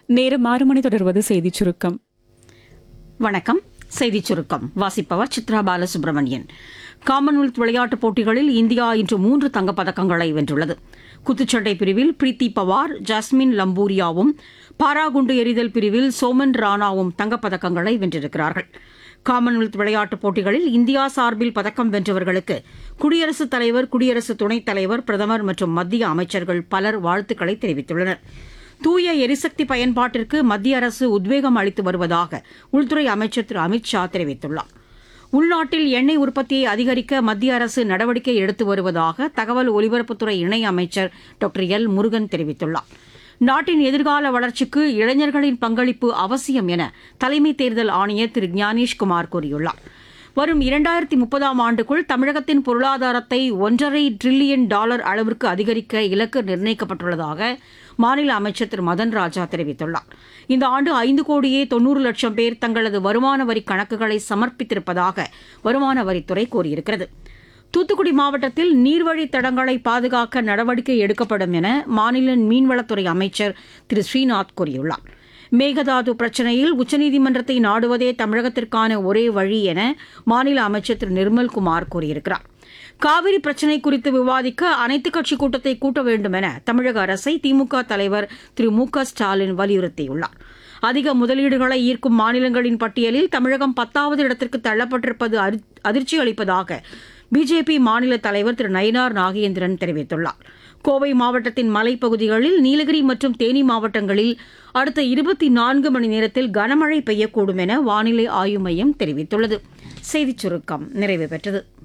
நேரம் ஆறு மணி தொடர்வது செய்திச் சுருக்கம் வணக்கம் செய்திச் சுருக்கம் வாசிப்பவர் சித்ரா பாலசுப்ரமணியன் காமன்வெல்த் விளையாட்டுப் போட்டிகளில் இந்தியா இன்று மூன்று தங்கப்பதக்கங்களை வென்றுள்ளது குத்துச்சண்டை பிரிவில் பிரீத்தி பவார் ஜாஸ்மின் லம்பூரியாவும் பாராகுண்டு எறிதல் பிரிவில் சோமன் ராணாவும் தங்கப்பதக்கங்களை வென்றிருக்கிறார்கள் காமன்வெல்த் விளையாட்டுப் போட்டிகளில் இந்தியா சார்பில் பதக்கம் வென்றவர்களுக்கு குடியரசுத் தலைவர் குடியரசு துணைத் தலைவர் பிரதமர் மற்றும் மத்திய அமைச்சர்கள் பலர் வாழ்த்துக்களை தெரிவித்துள்ளனர் தூய எரிசக்தி பயன்பாட்டிற்கு மத்திய அரசு உத்வேகம் அளித்து வருவதாக உள்துறை அமைச்சர் திரு அமித் ஷா தெரிவித்துள்ளார் உள்நாட்டில் எண்ணெய் உற்பத்தியை அதிகரிக்க மத்திய அரசு நடவடிக்கை எடுத்து வருவதாக தகவல் ஒலிபரப்புத்துறை இணை அமைச்சர் டாக்டர் எல் முருகன் தெரிவித்துள்ளார் நாட்டின் எதிர்கால வளர்ச்சிக்கு இளைஞர்களின் பங்களிப்பு அவசியம் என தலைமை தேர்தல் ஆணையர் திரு ஞானேஷ்குமார் கூறியுள்ளார் வரும் இரண்டாயிரத்தி முப்பதாம் ஆண்டுக்குள் தமிழகத்தின் பொருளாதாரத்தை ஒன்றரை டிரில்லியன் டாலர் அளவிற்கு அதிகரிக்க இலக்கு நிர்ணயிக்கப்பட்டுள்ளதாக மாநில அமைச்சர் திரு மதன் ராஜா தெரிவித்துள்ளார் இந்த ஆண்டு ஐந்து கோடியே தொன்னூறு லட்சம் பேர் தங்களது வருமான வரி கணக்குகளை சமர்ப்பித்திருப்பதாக வருமான வரித்துறை கூறியிருக்கிறது தூத்துக்குடி மாவட்டத்தில் நீர்வழித் தடங்களை பாதுகாக்க நடவடிக்கை எடுக்கப்படும் என மாநில மீன்வளத்துறை அமைச்சர் திரு ஸ்ரீநாத் கூறியுள்ளார் மேகதாது பிரச்சினையில் உச்சநீதிமன்றத்தை நாடுவதே தமிழகத்திற்கான ஒரே வழி என மாநில அமைச்சர் திரு நிர்மல்குமார் கூறியிருக்கிறார் காவிரி பிரச்சினை குறித்து விவாதிக்க அனைத்துக் கட்சி கூட்டத்தை கூட்ட வேண்டும் என தமிழக அரசை திமுக தலைவர் திரு மு க ஸ்டாலின் வலியுறுத்தியுள்ளார் அதிக முதலீடுகளை ஈர்க்கும் மாநிலங்களின் பட்டியலில் தமிழகம் பத்தாவது இடத்திற்கு தள்ளப்பட்டிருப்பது அரி- அதிர்ச்சி அளிப்பதாக பிஜேபி மாநில தலைவர் திரு நயினார் நாகேந்திரன் தெரிவித்துள்ளார் கோவை மாவட்டத்தின் மலைப்பகுதிகளில் நீலகிரி மற்றும் தேனி மாவட்டங்களில் அடுத்த இருபத்தி நான்கு மணி நேரத்தில் கனமழை பெய்யக்கூடும் என வானிலை ஆய்வு மையம் தெரிவித்துள்ளது செய்திச் சுருக்கம் நிறைவு பெற்றது